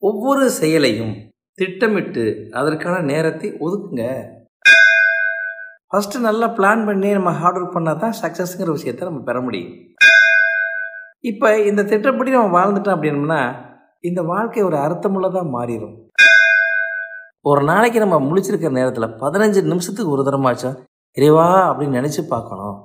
ஒவ்வொரு செயலையும் திட்டமிட்டு அதற்கான நேரத்தை ஒதுக்குங்க ஃபஸ்ட்டு நல்லா பிளான் பண்ணி நம்ம ஹார்ட் ஒர்க் பண்ணால் தான் சக்ஸஸ்ங்கிற விஷயத்தை நம்ம பெற முடியும் இப்போ இந்த திட்டப்படி நம்ம வாழ்ந்துட்டோம் அப்படின்னம்னா இந்த வாழ்க்கை ஒரு அர்த்தமுள்ளதாக மாறிடும் ஒரு நாளைக்கு நம்ம முழிச்சிருக்கிற நேரத்தில் பதினஞ்சு நிமிஷத்துக்கு ஒரு தரமாச்சும் இறைவா அப்படின்னு நினச்சி பார்க்கணும்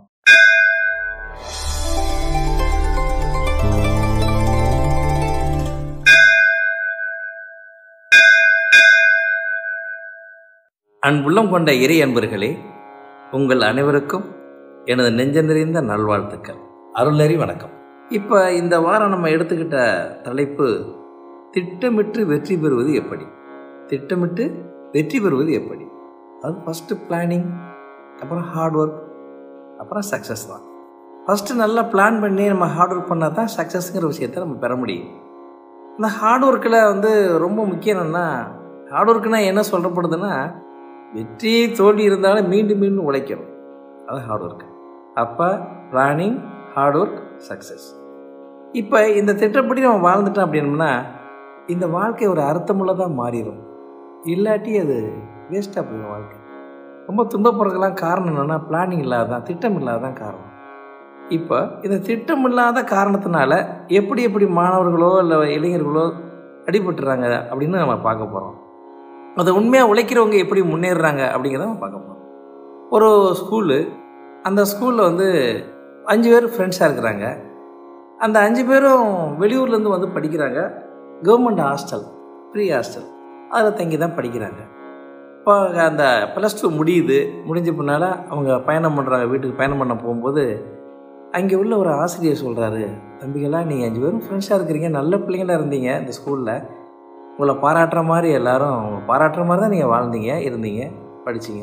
அன்புள்ளம் கொண்ட இறை அன்பர்களே உங்கள் அனைவருக்கும் எனது நெஞ்ச நிறைந்த நல்வாழ்த்துக்கள் அருளறி வணக்கம் இப்போ இந்த வாரம் நம்ம எடுத்துக்கிட்ட தலைப்பு திட்டமிட்டு வெற்றி பெறுவது எப்படி திட்டமிட்டு வெற்றி பெறுவது எப்படி அது ஃபஸ்ட்டு பிளானிங் அப்புறம் ஹார்ட் ஒர்க் அப்புறம் சக்ஸஸ் தான் ஃபஸ்ட்டு நல்லா பிளான் பண்ணி நம்ம ஹார்ட் ஒர்க் பண்ணால் தான் சக்ஸஸ்ங்கிற விஷயத்தை நம்ம பெற முடியும் இந்த ஹார்ட் ஒர்க்கில் வந்து ரொம்ப முக்கியம் என்னென்னா ஹார்ட் ஒர்க்குனா என்ன சொல்லப்படுதுன்னா வெற்றி தோல்வி இருந்தாலும் மீண்டும் மீண்டும் உழைக்கணும் அது ஹார்ட் ஒர்க் அப்போ பிளானிங் ஹார்ட் ஒர்க் சக்ஸஸ் இப்போ இந்த திட்டப்படி நம்ம வாழ்ந்துட்டோம் அப்படின்னம்னா இந்த வாழ்க்கை ஒரு அர்த்தமுள்ளதாக மாறிடும் இல்லாட்டி அது வேஸ்ட்டாக போயிடும் வாழ்க்கை ரொம்ப துன்பப்படுறதுக்கெல்லாம் காரணம் என்னென்னா பிளானிங் இல்லாதான் திட்டம் இல்லாதான் காரணம் இப்போ இந்த திட்டம் இல்லாத காரணத்தினால எப்படி எப்படி மாணவர்களோ இல்லை இளைஞர்களோ அடிபட்டுறாங்க அப்படின்னு நம்ம பார்க்க போகிறோம் அது உண்மையாக உழைக்கிறவங்க எப்படி முன்னேறுறாங்க அப்படிங்கிறத நம்ம பார்க்க போகிறோம் ஒரு ஸ்கூலு அந்த ஸ்கூலில் வந்து அஞ்சு பேர் ஃப்ரெண்ட்ஸாக இருக்கிறாங்க அந்த அஞ்சு பேரும் வெளியூர்லேருந்து வந்து படிக்கிறாங்க கவர்மெண்ட் ஹாஸ்டல் ஃப்ரீ ஹாஸ்டல் அதில் தங்கி தான் படிக்கிறாங்க இப்போ அந்த ப்ளஸ் டூ முடியுது முடிஞ்ச பின்னால் அவங்க பயணம் பண்ணுறாங்க வீட்டுக்கு பயணம் பண்ண போகும்போது அங்கே உள்ள ஒரு ஆசிரியர் சொல்கிறாரு தம்பிகளா நீங்கள் அஞ்சு பேரும் ஃப்ரெண்ட்ஸாக இருக்கிறீங்க நல்ல பிள்ளைங்களாக இருந்தீங்க இந்த ஸ்கூலில் உங்களை பாராட்டுற மாதிரி எல்லாரும் உங்களை பாராட்டுற மாதிரி தான் நீங்கள் வாழ்ந்தீங்க இருந்தீங்க படிச்சிங்க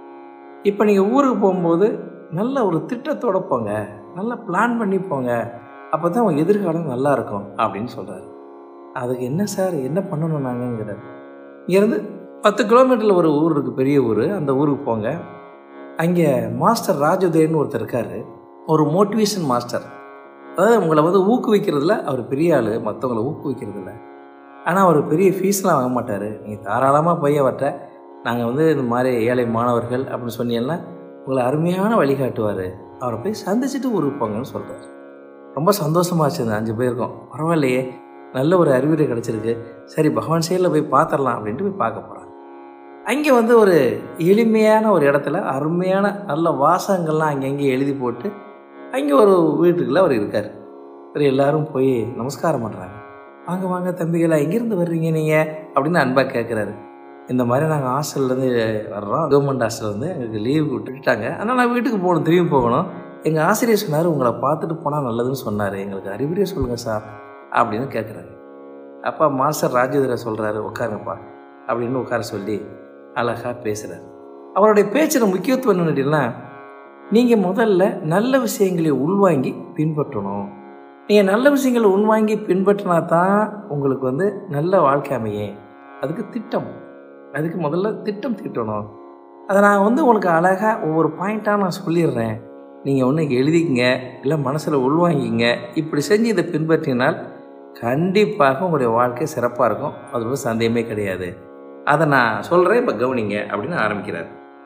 இப்போ நீங்கள் ஊருக்கு போகும்போது நல்ல ஒரு திட்டத்தோடு போங்க நல்லா பிளான் பண்ணி போங்க அப்போ தான் உங்கள் எதிர்காலம் நல்லா இருக்கும் அப்படின்னு சொல்கிறாரு அதுக்கு என்ன சார் என்ன பண்ணணும் நாங்கங்கிறார் இங்கேருந்து பத்து கிலோமீட்டரில் ஒரு ஊர் இருக்குது பெரிய ஊர் அந்த ஊருக்கு போங்க அங்கே மாஸ்டர் ராஜோதயன்னு ஒருத்தர் இருக்கார் ஒரு மோட்டிவேஷன் மாஸ்டர் அதாவது உங்களை வந்து ஊக்குவிக்கிறதுல அவர் பெரிய ஆள் மற்றவங்களை ஊக்குவிக்கிறதில்ல ஆனால் அவர் பெரிய ஃபீஸ்லாம் வாங்க மாட்டார் நீங்கள் தாராளமாக போய் அவர்கிட்ட நாங்கள் வந்து இந்த மாதிரி ஏழை மாணவர்கள் அப்படின்னு சொன்னீங்கன்னா உங்களை அருமையான வழிகாட்டுவார் அவரை போய் சந்திச்சுட்டு ஊருக்கு போங்கன்னு சொல்கிறார் ரொம்ப சந்தோஷமாச்சு அந்த அஞ்சு பேருக்கும் பரவாயில்லையே நல்ல ஒரு அறிவுரை கிடச்சிருக்கு சரி பகவான் சைடில் போய் பார்த்துடலாம் அப்படின்ட்டு போய் பார்க்க போகிறாங்க அங்கே வந்து ஒரு எளிமையான ஒரு இடத்துல அருமையான நல்ல வாசகங்கள்லாம் அங்கங்கே எழுதி போட்டு அங்கே ஒரு வீட்டுக்குள்ளே அவர் இருக்கார் சரி எல்லோரும் போய் நமஸ்காரம் பண்ணுறாங்க வாங்க வாங்க தம்பிகளா எங்கேருந்து வர்றீங்க நீங்கள் அப்படின்னு அன்பாக கேட்குறாரு இந்த மாதிரி நாங்கள் ஹாஸ்டல்லேருந்து வர்றோம் கவர்மெண்ட் ஹாஸ்டல் வந்து எங்களுக்கு லீவ் விட்டுட்டாங்க அதனால் நான் வீட்டுக்கு போகணும் திரும்பி போகணும் எங்கள் ஆசிரியர் சொன்னார் உங்களை பார்த்துட்டு போனால் நல்லதுன்னு சொன்னார் எங்களுக்கு அறிவுரையே சொல்லுங்கள் சார் அப்படின்னு கேட்குறாரு அப்பா மாஸ்டர் ராஜேந்திர சொல்கிறாரு உட்காருங்கப்பா அப்படின்னு உட்கார சொல்லி அழகாக பேசுகிறார் அவருடைய பேச்சில் முக்கியத்துவம் என்னன்னு கேட்டிங்கன்னா நீங்கள் முதல்ல நல்ல விஷயங்களை உள்வாங்கி பின்பற்றணும் நீங்கள் நல்ல விஷயங்களை உள்வாங்கி பின்பற்றினா தான் உங்களுக்கு வந்து நல்ல வாழ்க்கை அமையும் அதுக்கு திட்டம் அதுக்கு முதல்ல திட்டம் தீட்டணும் அதை நான் வந்து உங்களுக்கு அழகாக ஒவ்வொரு பாயிண்ட்டாக நான் சொல்லிடுறேன் நீங்கள் ஒன்று எழுதிக்கங்க இல்லை மனசில் உள்வாங்கிங்க இப்படி செஞ்சு இதை பின்பற்றினால் கண்டிப்பாக உங்களுடைய வாழ்க்கை சிறப்பாக இருக்கும் அது ஒரு சந்தேகமே கிடையாது அதை நான் சொல்கிறேன் இப்போ கவனிங்க அப்படின்னு ஆரம்பிக்கிறார்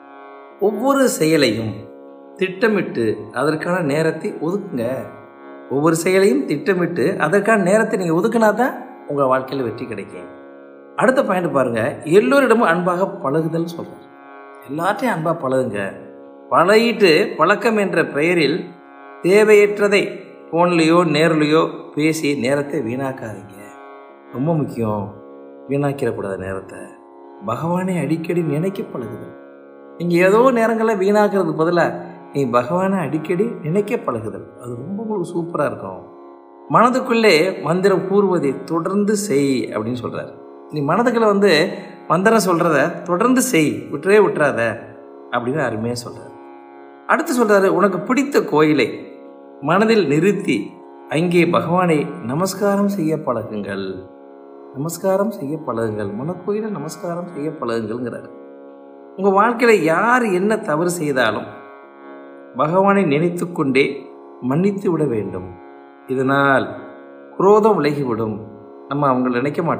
ஒவ்வொரு செயலையும் திட்டமிட்டு அதற்கான நேரத்தை ஒதுக்குங்க ஒவ்வொரு செயலையும் திட்டமிட்டு அதற்கான நேரத்தை நீங்கள் ஒதுக்குனா தான் உங்கள் வாழ்க்கையில் வெற்றி கிடைக்கும் அடுத்த பாயிண்ட் பாருங்கள் எல்லோரிடமும் அன்பாக பழகுதல் சொல்கிறார் எல்லாத்தையும் அன்பாக பழகுங்க பழகிட்டு பழக்கம் என்ற பெயரில் தேவையற்றதை ஃபோன்லேயோ நேர்லேயோ பேசி நேரத்தை வீணாக்காதீங்க ரொம்ப முக்கியம் வீணாக்கிடக்கூடாத நேரத்தை பகவானை அடிக்கடி நினைக்க பழகுதல் நீங்கள் ஏதோ நேரங்களில் வீணாக்கிறதுக்கு பதிலாக நீ பகவானை அடிக்கடி நினைக்க பழகுதல் அது ரொம்ப உங்களுக்கு சூப்பராக இருக்கும் மனதுக்குள்ளே மந்திரம் கூறுவதை தொடர்ந்து செய் அப்படின்னு சொல்கிறார் நீ மனதுக்குள்ள வந்து மந்திரம் சொல்கிறத தொடர்ந்து செய் விட்டுறே விட்டுறாத அப்படின்னு அருமையாக சொல்கிறார் அடுத்து சொல்கிறாரு உனக்கு பிடித்த கோயிலை மனதில் நிறுத்தி அங்கே பகவானை நமஸ்காரம் செய்ய பழகுங்கள் நமஸ்காரம் செய்ய பழகுங்கள் மனக்கோயில நமஸ்காரம் செய்ய பழகுங்கள்ங்கிறார் உங்கள் வாழ்க்கையில் யார் என்ன தவறு செய்தாலும் பகவானை நினைத்து கொண்டே மன்னித்து விட வேண்டும் இதனால் குரோதம் விலகிவிடும் நம்ம அவங்கள நினைக்க மாட்டோம்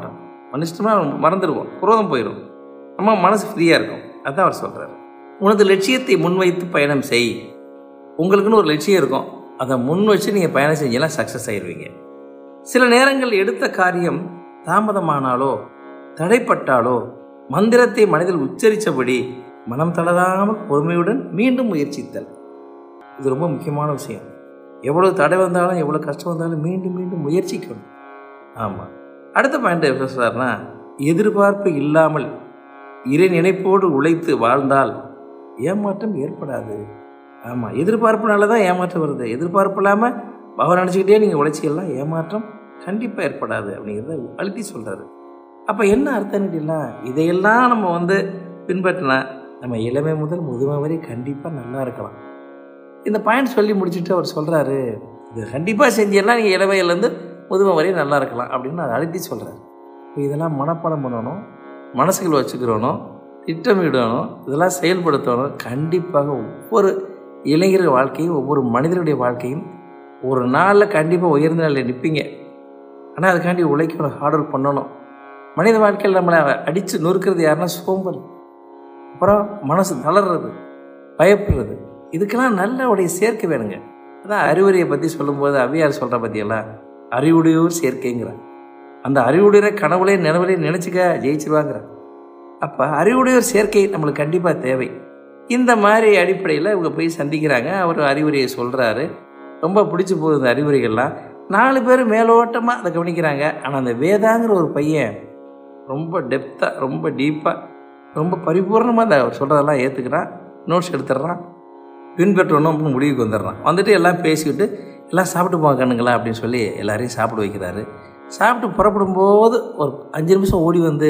மன்னிச்சிட்டோம்னா மறந்துடுவோம் குரோதம் போயிடும் நம்ம மனசு ஃப்ரீயாக இருக்கும் அதான் அவர் சொல்கிறார் உனது லட்சியத்தை முன்வைத்து பயணம் செய் உங்களுக்குன்னு ஒரு லட்சியம் இருக்கும் அதை முன் வச்சு நீங்கள் பயணம் செஞ்சீங்கன்னா சக்ஸஸ் ஆயிடுவீங்க சில நேரங்கள் எடுத்த காரியம் தாமதமானாலோ தடைப்பட்டாலோ மந்திரத்தை மனதில் உச்சரித்தபடி மனம் தளராமல் பொறுமையுடன் மீண்டும் முயற்சித்தல் இது ரொம்ப முக்கியமான விஷயம் எவ்வளோ தடை வந்தாலும் எவ்வளோ கஷ்டம் வந்தாலும் மீண்டும் மீண்டும் முயற்சிக்கணும் ஆமாம் அடுத்த பாயிண்ட் எப்படி சொல்றாருன்னா எதிர்பார்ப்பு இல்லாமல் இறை நினைப்போடு உழைத்து வாழ்ந்தால் ஏமாற்றம் ஏற்படாது ஆமாம் எதிர்பார்ப்புனால தான் ஏமாற்றம் வருது எதிர்பார்ப்பு இல்லாமல் பவர் நினச்சிக்கிட்டே நீங்கள் உழைச்சிக்கலாம் ஏமாற்றம் கண்டிப்பாக ஏற்படாது அப்படிங்கிறத அழுத்தி சொல்கிறாரு அப்போ என்ன அர்த்தம் கேட்டீங்களா இதையெல்லாம் நம்ம வந்து பின்பற்றினா நம்ம இளமை முதல் முதுமை வரை கண்டிப்பாக நல்லா இருக்கலாம் இந்த பாயிண்ட் சொல்லி முடிச்சுட்டு அவர் சொல்கிறாரு இது கண்டிப்பாக செஞ்சீங்கன்னா நீங்கள் இளமையிலேருந்து முதுமை வரை நல்லா இருக்கலாம் அப்படின்னு அதை அழுத்தி சொல்கிறாரு இப்போ இதெல்லாம் மனப்பாடம் பண்ணணும் மனசுக்குள்ள வச்சுக்கிறணும் திட்டமிடணும் இதெல்லாம் செயல்படுத்தணும் கண்டிப்பாக ஒவ்வொரு இளைஞர் வாழ்க்கையும் ஒவ்வொரு மனிதனுடைய வாழ்க்கையும் ஒரு நாளில் கண்டிப்பாக உயர்ந்த நிலையில் நிற்பீங்க ஆனால் அதுக்காண்டி உழைக்கணும் ஹார்ட் ஒர்க் பண்ணணும் மனித வாழ்க்கையில் நம்மளை அடித்து நொறுக்கிறது யாருன்னா சோம்பல் அப்புறம் மனசு தளர்றது பயப்படுறது இதுக்கெல்லாம் நல்ல உடைய சேர்க்கை வேணுங்க அதான் அறிவுரையை பற்றி சொல்லும்போது அவ்வியார் சொல்கிற பற்றியெல்லாம் அறிவுடையோர் சேர்க்கைங்கிறார் அந்த அறிவுடைய கனவுலையும் நினைவுலையும் நினச்சிக்க ஜெயிச்சிருவாங்கிற அப்போ அறிவுடையோர் சேர்க்கை நம்மளுக்கு கண்டிப்பாக தேவை இந்த மாதிரி அடிப்படையில் இவங்க போய் சந்திக்கிறாங்க அவர் அறிவுரையை சொல்கிறாரு ரொம்ப பிடிச்சி போகுது இந்த அறிவுரைகள்லாம் நாலு பேர் மேலோட்டமாக அதை கவனிக்கிறாங்க ஆனால் அந்த வேதாங்கிற ஒரு பையன் ரொம்ப டெப்த்தாக ரொம்ப டீப்பாக ரொம்ப பரிபூர்ணமாக அதை அவர் சொல்கிறதெல்லாம் ஏற்றுக்கிறான் நோட்ஸ் எடுத்துடுறான் பின்பற்றணும் அப்படின்னு முடிவுக்கு வந்துடுறான் வந்துட்டு எல்லாம் பேசிக்கிட்டு எல்லாம் சாப்பிட்டு போங்க கண்ணுங்களா அப்படின்னு சொல்லி எல்லாரையும் சாப்பிட வைக்கிறாரு சாப்பிட்டு புறப்படும்போது ஒரு அஞ்சு நிமிஷம் ஓடி வந்து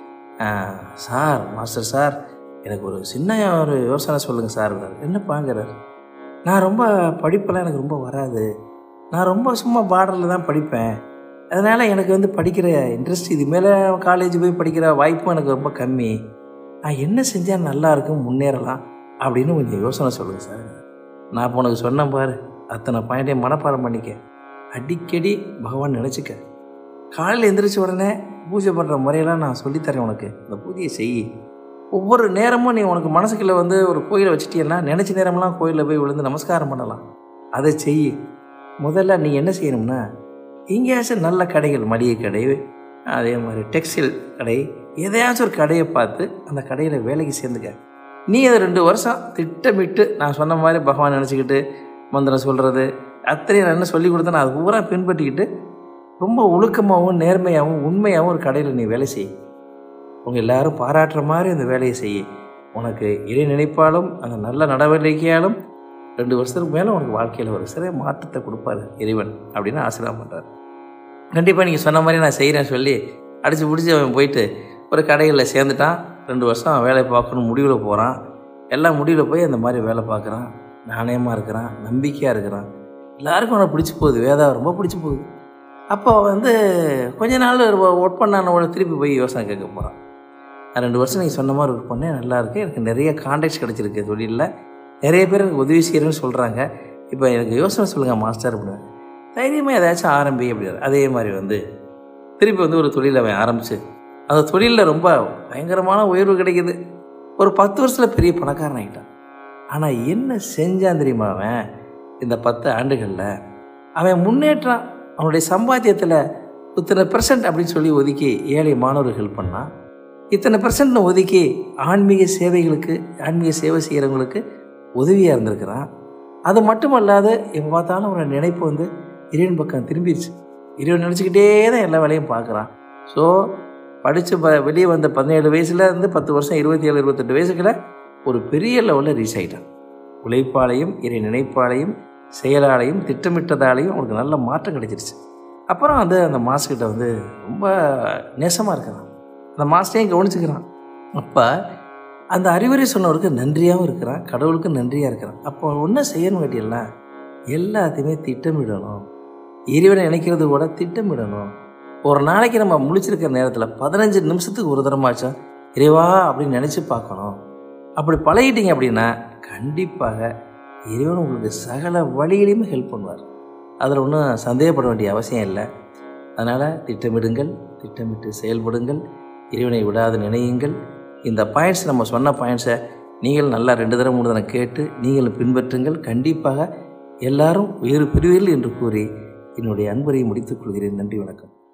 சார் மாஸ்டர் சார் எனக்கு ஒரு சின்ன ஒரு யோசனை சொல்லுங்கள் சார் என்னப்பாங்கிறார் நான் ரொம்ப படிப்பெல்லாம் எனக்கு ரொம்ப வராது நான் ரொம்ப சும்மா பார்டரில் தான் படிப்பேன் அதனால் எனக்கு வந்து படிக்கிற இன்ட்ரெஸ்ட் இது மேலே காலேஜ் போய் படிக்கிற வாய்ப்பும் எனக்கு ரொம்ப கம்மி நான் என்ன செஞ்சால் நல்லா இருக்கும் முன்னேறலாம் அப்படின்னு கொஞ்சம் யோசனை சொல்லுங்கள் சார் நான் இப்போ உனக்கு சொன்னேன் பாரு அத்தனை பாயிண்டையும் மனப்பாடம் பண்ணிக்க அடிக்கடி பகவான் நினச்சிக்க காலையில் எந்திரிச்ச உடனே பூஜை பண்ணுற முறையெல்லாம் நான் சொல்லித்தரேன் உனக்கு இந்த பூஜையை செய் ஒவ்வொரு நேரமும் நீ உனக்கு மனசுக்குள்ளே வந்து ஒரு கோயிலை வச்சுட்டீங்கன்னா நினச்ச நேரம்லாம் கோயிலில் போய் விழுந்து நமஸ்காரம் பண்ணலாம் அதை செய் முதல்ல நீ என்ன செய்யணும்னா எங்கேயாச்சும் நல்ல கடைகள் மளிகை கடை அதே மாதிரி டெக்ஸ்டைல் கடை எதையாச்சும் ஒரு கடையை பார்த்து அந்த கடையில் வேலைக்கு சேர்ந்துக்க நீ அதை ரெண்டு வருஷம் திட்டமிட்டு நான் சொன்ன மாதிரி பகவான் நினச்சிக்கிட்டு மந்திரம் சொல்கிறது அத்தனையும் நான் என்ன சொல்லி கொடுத்தேன் அது பூரா பின்பற்றிக்கிட்டு ரொம்ப ஒழுக்கமாகவும் நேர்மையாகவும் உண்மையாகவும் ஒரு கடையில் நீ வேலை செய் உங்கள் எல்லாரும் பாராட்டுற மாதிரி அந்த வேலையை செய் உனக்கு இறை நினைப்பாலும் அந்த நல்ல நடவடிக்கையாலும் ரெண்டு வருஷத்துக்கு மேலே உனக்கு வாழ்க்கையில் ஒரு சிறிய மாற்றத்தை கொடுப்பாரு இறைவன் அப்படின்னு ஆசீர்வாதம் பண்ணுறாரு கண்டிப்பாக நீங்கள் சொன்ன மாதிரி நான் செய்கிறேன்னு சொல்லி அடித்து பிடிச்சி அவன் போயிட்டு ஒரு கடைகளில் சேர்ந்துட்டான் ரெண்டு வருஷம் அவன் வேலை பார்க்கணும் முடிவில் போகிறான் எல்லாம் முடிவில் போய் அந்த மாதிரி வேலை பார்க்குறான் நாணயமாக இருக்கிறான் நம்பிக்கையாக இருக்கிறான் எல்லாருக்கும் அவனை பிடிச்சி போகுது வேதா ரொம்ப பிடிச்சி போகுது அப்போ வந்து கொஞ்ச நாள் ஒர்க் பண்ணானோட திருப்பி போய் யோசனை கேட்க போகிறான் நான் ரெண்டு வருஷம் நீங்கள் சொன்ன மாதிரி ஒர்க் பண்ணேன் நல்லா இருக்கு எனக்கு நிறைய கான்டாக்ட்ஸ் கிடச்சிருக்கு தொழிலில் நிறைய பேர் எனக்கு உதவி செய்கிறேன்னு சொல்கிறாங்க இப்போ எனக்கு யோசனை சொல்லுங்கள் மாஸ்டர் அப்படின்னு தைரியமாக ஏதாச்சும் ஆரம்பி அப்படின்னாரு அதே மாதிரி வந்து திருப்பி வந்து ஒரு தொழில் அவன் ஆரம்பிச்சு அந்த தொழிலில் ரொம்ப பயங்கரமான உயர்வு கிடைக்குது ஒரு பத்து வருஷத்தில் பெரிய பணக்காரன் ஆகிட்டான் ஆனால் என்ன செஞ்சான் தெரியுமா அவன் இந்த பத்து ஆண்டுகளில் அவன் முன்னேற்றம் அவனுடைய சம்பாத்தியத்தில் இத்தனை பெர்சன்ட் அப்படின்னு சொல்லி ஒதுக்கி ஏழை மாணவர்கள் ஹெல்ப் பண்ணான் இத்தனை பெர்சன்ட் ஒதுக்கி ஆன்மீக சேவைகளுக்கு ஆன்மீக சேவை செய்கிறவங்களுக்கு உதவியாக இருந்திருக்கிறான் அது மட்டும் அல்லாது எப்போ பார்த்தாலும் அவனோட நினைப்பு வந்து இறைவன் பக்கம் திரும்பிடுச்சு இறைவன் நினச்சிக்கிட்டே தான் எல்லா வேலையும் பார்க்குறான் ஸோ படித்து ப வெளியே வந்த பதினேழு வயசுல இருந்து பத்து வருஷம் இருபத்தி ஏழு இருபத்தெட்டு வயசுக்குள்ள ஒரு பெரிய லெவலில் ரீச் ஆகிட்டான் உழைப்பாலையும் இறை நினைப்பாலையும் செயலாலையும் திட்டமிட்டதாலையும் அவனுக்கு நல்ல மாற்றம் கிடைச்சிருச்சு அப்புறம் வந்து அந்த மாஸ்கிட்ட வந்து ரொம்ப நேசமாக இருக்கிறான் அந்த மாஸ்டரையும் கவனிச்சுக்கிறான் அப்போ அந்த அறிவுரை சொன்னவருக்கு நன்றியாகவும் இருக்கிறான் கடவுளுக்கு நன்றியாக இருக்கிறான் அப்போ என்ன செய்யணும் கேட்டீங்கன்னா எல்லாத்தையுமே திட்டமிடணும் இறைவனை நினைக்கிறது கூட திட்டமிடணும் ஒரு நாளைக்கு நம்ம முழிச்சிருக்கிற நேரத்தில் பதினஞ்சு நிமிஷத்துக்கு ஒரு தரமாச்சும் இறைவா அப்படின்னு நினச்சி பார்க்கணும் அப்படி பழகிட்டீங்க அப்படின்னா கண்டிப்பாக இறைவன் உங்களுக்கு சகல வழியிலையுமே ஹெல்ப் பண்ணுவார் அதில் ஒன்றும் சந்தேகப்பட வேண்டிய அவசியம் இல்லை அதனால் திட்டமிடுங்கள் திட்டமிட்டு செயல்படுங்கள் இறைவனை விடாது நினையுங்கள் இந்த பாயிண்ட்ஸ் நம்ம சொன்ன பாயிண்ட்ஸை நீங்கள் நல்லா ரெண்டு தடவை மூணு தடவை கேட்டு நீங்களும் பின்பற்றுங்கள் கண்டிப்பாக எல்லாரும் உயர் பெறுவீர்கள் என்று கூறி என்னுடைய அன்பரை முடித்துக் கொள்கிறேன் நன்றி வணக்கம்